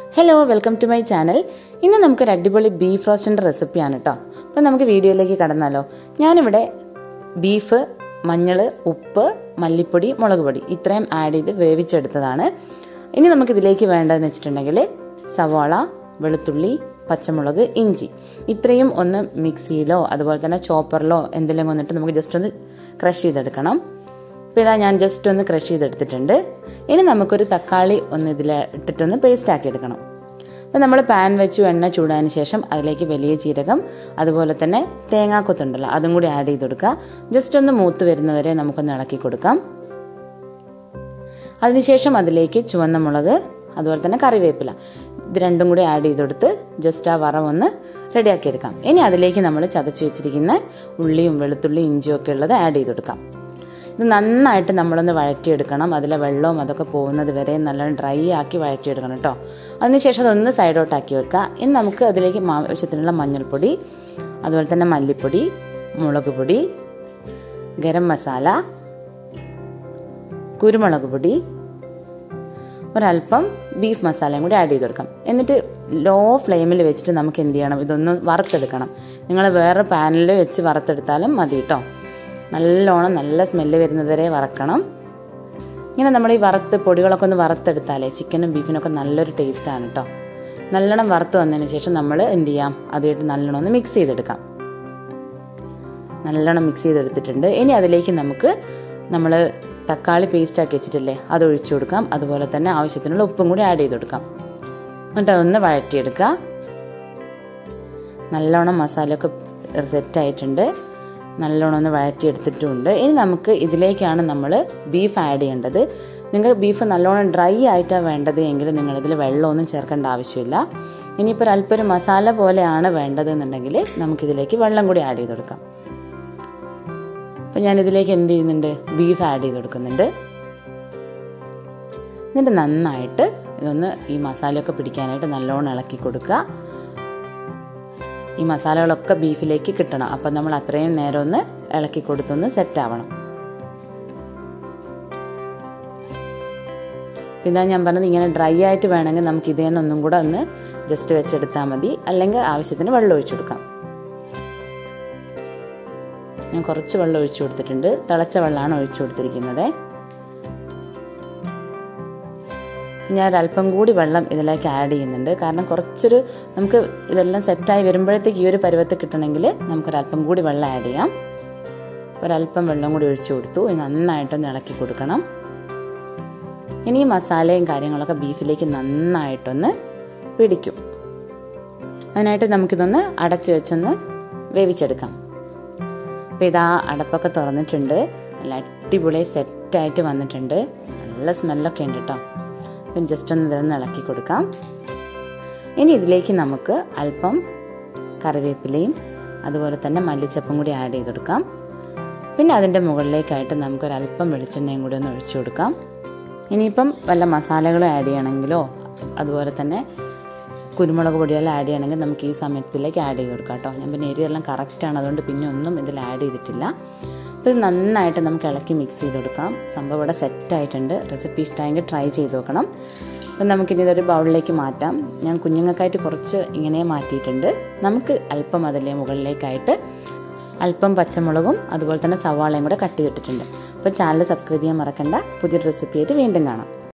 hello welcome to my channel ഇന്ന് നമുക്കൊരു അടിപൊളി ബീഫ് റോസ്റ്റിൻ്റെ റെസിപ്പിയാണ് കേട്ടോ അപ്പം നമുക്ക് വീഡിയോയിലേക്ക് കടന്നാലോ ഞാനിവിടെ ബീഫ് മഞ്ഞൾ ഉപ്പ് മല്ലിപ്പൊടി മുളക് പൊടി ഇത്രയും ആഡ് ചെയ്ത് വേവിച്ചെടുത്തതാണ് ഇനി നമുക്കിതിലേക്ക് വേണ്ടതെന്ന് വെച്ചിട്ടുണ്ടെങ്കിൽ സവാള വെളുത്തുള്ളി പച്ചമുളക് ഇഞ്ചി ഇത്രയും ഒന്ന് മിക്സിയിലോ അതുപോലെ തന്നെ ചോപ്പറിലോ എന്തെങ്കിലും വന്നിട്ട് നമുക്ക് ജസ്റ്റ് ഒന്ന് ക്രഷ് ചെയ്തെടുക്കണം അപ്പോൾ ഇതാ ഞാൻ ജസ്റ്റ് ഒന്ന് ക്രഷ് ചെയ്തെടുത്തിട്ടുണ്ട് ഇനി നമുക്കൊരു തക്കാളി ഒന്ന് ഇതിൽ ഇട്ടിട്ടൊന്ന് പേസ്റ്റ് ആക്കി എടുക്കണം അപ്പോൾ നമ്മൾ പാൻ വെച്ചു എണ്ണ ചൂടാതിന് ശേഷം അതിലേക്ക് വലിയ ജീരകം അതുപോലെ തന്നെ തേങ്ങാക്കൊത്തുണ്ടല്ലോ അതും കൂടി ആഡ് ചെയ്ത് കൊടുക്കുക ജസ്റ്റ് ഒന്ന് മൂത്ത് വരുന്നവരെ നമുക്കൊന്ന് ഇളക്കി കൊടുക്കാം അതിനുശേഷം അതിലേക്ക് ചുവന്ന മുളക് അതുപോലെ തന്നെ കറിവേപ്പില ഇത് രണ്ടും കൂടി ആഡ് ചെയ്ത് കൊടുത്ത് ജസ്റ്റ് ആ വറവൊന്ന് റെഡിയാക്കി എടുക്കാം ഇനി അതിലേക്ക് നമ്മൾ ചതച്ച് വെച്ചിരിക്കുന്ന ഉള്ളിയും വെളുത്തുള്ളിയും ഇഞ്ചിയും ഒക്കെ ഉള്ളത് ആഡ് ചെയ്ത് കൊടുക്കാം ഇത് നന്നായിട്ട് നമ്മളൊന്ന് വഴറ്റിയെടുക്കണം അതിലെ വെള്ളവും അതൊക്കെ പോകുന്നത് വരെ നല്ല ഡ്രൈ ആക്കി വഴറ്റിയെടുക്കണം കേട്ടോ അതിനുശേഷം അതൊന്ന് സൈഡോട്ടാക്കി വെക്കുക ഇനി നമുക്ക് അതിലേക്ക് ആവശ്യത്തിനുള്ള മഞ്ഞൾപ്പൊടി അതുപോലെ തന്നെ മല്ലിപ്പൊടി മുളക് പൊടി ഗരം മസാല കുരുമുളക് പൊടി ഒരല്പം ബീഫ് മസാലയും കൂടി ആഡ് ചെയ്ത് കൊടുക്കാം എന്നിട്ട് ലോ ഫ്ലെയിമിൽ വെച്ചിട്ട് നമുക്ക് എന്ത് ചെയ്യണം ഇതൊന്ന് വറുത്തെടുക്കണം നിങ്ങൾ വേറെ പാനിൽ വെച്ച് വറുത്തെടുത്താലും മതി കേട്ടോ നല്ലോണം നല്ല സ്മെല്ല് വരുന്നത് വരെ വറക്കണം ഇങ്ങനെ നമ്മൾ ഈ വറുത്ത് പൊടികളൊക്കെ ഒന്ന് വറുത്തെടുത്താലേ ചിക്കനും ബീഫിനൊക്കെ നല്ലൊരു ടേസ്റ്റാണ് കേട്ടോ നല്ലോണം വറുത്ത് വന്നതിന് ശേഷം നമ്മൾ എന്ത് ചെയ്യാം അതുമായിട്ട് നല്ലോണം ഒന്ന് മിക്സ് ചെയ്തെടുക്കാം നല്ലോണം മിക്സ് ചെയ്തെടുത്തിട്ടുണ്ട് ഇനി അതിലേക്ക് നമുക്ക് നമ്മൾ തക്കാളി പേസ്റ്റ് ആക്കി വെച്ചിട്ടില്ലേ അത് ഒഴിച്ചു കൊടുക്കാം അതുപോലെ തന്നെ ആവശ്യത്തിനുള്ള ഉപ്പും കൂടി ആഡ് ചെയ്ത് കൊടുക്കാം എന്നിട്ട് അതൊന്ന് വഴറ്റിയെടുക്കുക നല്ലോണം മസാലയൊക്കെ സെറ്റ് ആയിട്ടുണ്ട് നല്ലോണം ഒന്ന് വഴറ്റിയെടുത്തിട്ടുമുണ്ട് ഇനി നമുക്ക് ഇതിലേക്കാണ് നമ്മൾ ബീഫ് ആഡ് ചെയ്യേണ്ടത് നിങ്ങൾക്ക് ബീഫ് നല്ലോണം ഡ്രൈ ആയിട്ടാണ് വേണ്ടത് എങ്കിൽ നിങ്ങളിതിൽ വെള്ളമൊന്നും ചേർക്കേണ്ട ആവശ്യമില്ല ഇനിയിപ്പോൾ അല്പം ഒരു മസാല പോലെയാണ് വേണ്ടത് എന്നുണ്ടെങ്കിൽ നമുക്കിതിലേക്ക് വെള്ളം കൂടി ആഡ് ചെയ്ത് കൊടുക്കാം അപ്പം ഞാൻ ഇതിലേക്ക് എന്ത് ചെയ്യുന്നുണ്ട് ബീഫ് ആഡ് ചെയ്ത് കൊടുക്കുന്നുണ്ട് എന്നിട്ട് നന്നായിട്ട് ഇതൊന്ന് ഈ മസാലയൊക്കെ പിടിക്കാനായിട്ട് നല്ലോണം ഇളക്കി കൊടുക്കുക ഈ മസാലകളൊക്കെ ബീഫിലേക്ക് കിട്ടണം അപ്പം നമ്മൾ അത്രയും നേരം ഒന്ന് ഇളക്കി കൊടുത്തൊന്ന് സെറ്റ് ആവണം പിന്നെ ഞാൻ പറഞ്ഞത് ഇങ്ങനെ ഡ്രൈ ആയിട്ട് വേണമെങ്കിൽ നമുക്ക് ഇത് തന്നെ ഒന്നും കൂടെ ഒന്ന് ജസ്റ്റ് വെച്ചെടുത്താൽ മതി അല്ലെങ്കിൽ ആവശ്യത്തിന് വെള്ളം ഒഴിച്ചു കൊടുക്കാം ഞാൻ കുറച്ച് വെള്ളം ഒഴിച്ചു കൊടുത്തിട്ടുണ്ട് തിളച്ച വെള്ളമാണ് ഒഴിച്ചു കൊടുത്തിരിക്കുന്നത് ഞാൻ ഒരല്പം കൂടി വെള്ളം ഇതിലേക്ക് ആഡ് ചെയ്യുന്നുണ്ട് കാരണം കുറച്ചൊരു നമുക്ക് ഇതെല്ലാം സെറ്റായി വരുമ്പോഴത്തേക്ക് ഈ ഒരു പരുവത്ത് കിട്ടണമെങ്കിൽ നമുക്കൊരല്പം കൂടി വെള്ളം ആഡ് ചെയ്യാം ഒരല്പം വെള്ളം കൂടി ഒഴിച്ചു കൊടുത്തു നന്നായിട്ടൊന്ന് ഇളക്കി കൊടുക്കണം ഇനി ഈ മസാലയും കാര്യങ്ങളൊക്കെ ബീഫിലേക്ക് നന്നായിട്ടൊന്ന് പിടിക്കും അതിനായിട്ട് നമുക്കിതൊന്ന് അടച്ചു വെച്ചൊന്ന് വേവിച്ചെടുക്കാം അപ്പോൾ ഇതാ അടപ്പൊക്കെ തുറന്നിട്ടുണ്ട് നല്ല അടിപൊളി സെറ്റായിട്ട് വന്നിട്ടുണ്ട് നല്ല സ്മെല്ലൊക്കെ ഉണ്ട് കേട്ടോ അപ്പം ജസ്റ്റ് ഒന്ന് ഇതൊന്ന് ഇളക്കി കൊടുക്കാം ഇനി ഇതിലേക്ക് നമുക്ക് അല്പം കറിവേപ്പിലയും അതുപോലെ തന്നെ മല്ലിച്ചപ്പും കൂടി ആഡ് ചെയ്ത് കൊടുക്കാം പിന്നെ അതിൻ്റെ മുകളിലേക്കായിട്ട് നമുക്കൊരല്പം വെളിച്ചെണ്ണയും കൂടി ഒന്ന് ഒഴിച്ചു കൊടുക്കാം ഇനിയിപ്പം വല്ല മസാലകളും ആഡ് ചെയ്യണമെങ്കിലോ അതുപോലെ തന്നെ കുരുമുളക് പൊടിയെല്ലാം ആഡ് ചെയ്യണമെങ്കിൽ നമുക്ക് ഈ സമയത്തിലേക്ക് ആഡ് ചെയ്ത് കൊടുക്കാം കേട്ടോ ഞാൻ പിന്നെ എരിയെല്ലാം കറക്റ്റാണ് അതുകൊണ്ട് പിന്നെ ഒന്നും ഇതിൽ ആഡ് ചെയ്തിട്ടില്ല അപ്പോൾ ഇത് നന്നായിട്ട് നമുക്ക് ഇളക്കി മിക്സ് ചെയ്ത് കൊടുക്കാം സംഭവം ഇവിടെ സെറ്റായിട്ടുണ്ട് റെസിപ്പി ഇഷ്ടമായെങ്കിൽ ട്രൈ ചെയ്ത് നോക്കണം അപ്പം നമുക്കിനി ഇതൊരു ബൗളിലേക്ക് മാറ്റാം ഞാൻ കുഞ്ഞുങ്ങൾക്കായിട്ട് കുറച്ച് ഇങ്ങനെ മാറ്റിയിട്ടുണ്ട് നമുക്ക് അല്പം അതിലെ മുകളിലേക്കായിട്ട് അല്പം പച്ചമുളകും അതുപോലെ തന്നെ സവാളയും കൂടെ കട്ട് ചെയ്തിട്ടുണ്ട് അപ്പോൾ ചാനൽ സബ്സ്ക്രൈബ് ചെയ്യാൻ മറക്കണ്ട പുതിയൊരു റെസിപ്പിയായിട്ട് വീണ്ടും കാണാം